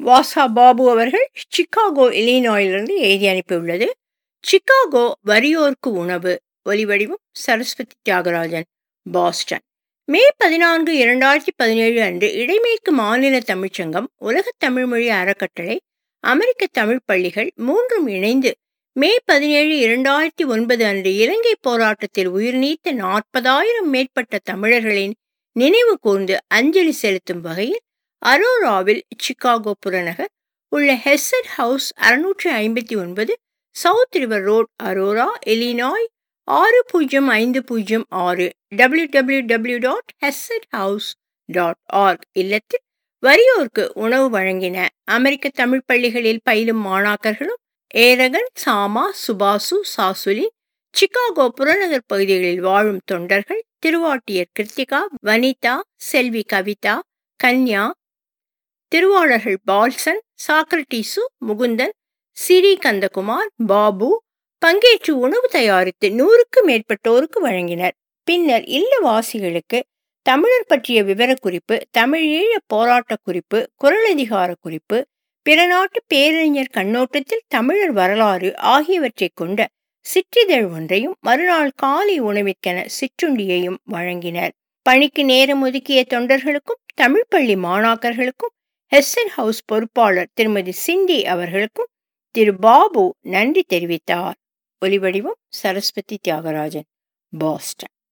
வாசா பாபு அவர்கள் சிகாகோ இலினாயிலிருந்து எழுதி அனுப்பியுள்ளது சிகாகோ வறியோர்க்கு உணவு ஒலிவடிவம் சரஸ்வதி தியாகராஜன் பாஸ்டன் மே பதினான்கு இரண்டாயிரத்தி பதினேழு அன்று இடைமேற்கு மாநில தமிழ்ச்சங்கம் உலக தமிழ்மொழி அறக்கட்டளை அமெரிக்க தமிழ் பள்ளிகள் மூன்றும் இணைந்து மே பதினேழு இரண்டாயிரத்தி ஒன்பது அன்று இலங்கை போராட்டத்தில் உயிர் நீத்த நாற்பதாயிரம் மேற்பட்ட தமிழர்களின் நினைவு கூர்ந்து அஞ்சலி செலுத்தும் வகையில் அரோராவில் சிகாகோ புறநகர் உள்ள ஹெசட் ஹவுஸ் அறுநூற்றி ஐம்பத்தி ஒன்பது south river road Aurora Illinois ஆறு பூஜ்ஜியம் ஐந்து பூஜ்ஜியம் ஆறு W W W dot Hesed house dot org இல்லத்தில் வறியோர்க்கு உணவு வழங்கின அமெரிக்க தமிழ் பள்ளிகளில் பயிலும் மாணாக்கர்களும் ஏரகன் சாமா சுபாசு சாசுலி சிகாகோ புறநகர் பகுதிகளில் வாழும் தொண்டர்கள் திருவாட்டியர் கிருத்திகா வனிதா செல்வி கவிதா கன்யா திருவாளர்கள் பால்சன் சாக்ரட்டிசு முகுந்தன் சிறி கந்தகுமார் பாபு பங்கேற்று உணவு தயாரித்து நூறுக்கு மேற்பட்டோருக்கு வழங்கினர் பின்னர் இல்லவாசிகளுக்கு தமிழர் பற்றிய விவரக்குறிப்பு தமிழீழ போராட்ட குறிப்பு குரலதிகார குறிப்பு பிற நாட்டு பேரறிஞர் கண்ணோட்டத்தில் தமிழர் வரலாறு ஆகியவற்றை கொண்ட சிற்றிதழ் ஒன்றையும் மறுநாள் காலை உணவிற்கென சிற்றுண்டியையும் வழங்கினர் பணிக்கு நேரம் ஒதுக்கிய தொண்டர்களுக்கும் தமிழ் பள்ளி மாணாக்கர்களுக்கும் ஹெஸ்ஸன் ஹவுஸ் பொறுப்பாளர் திருமதி சிண்டி அவர்களுக்கும் திரு பாபு நன்றி தெரிவித்தார் ஒலிவடிவம் சரஸ்வதி தியாகராஜன் பாஸ்டன்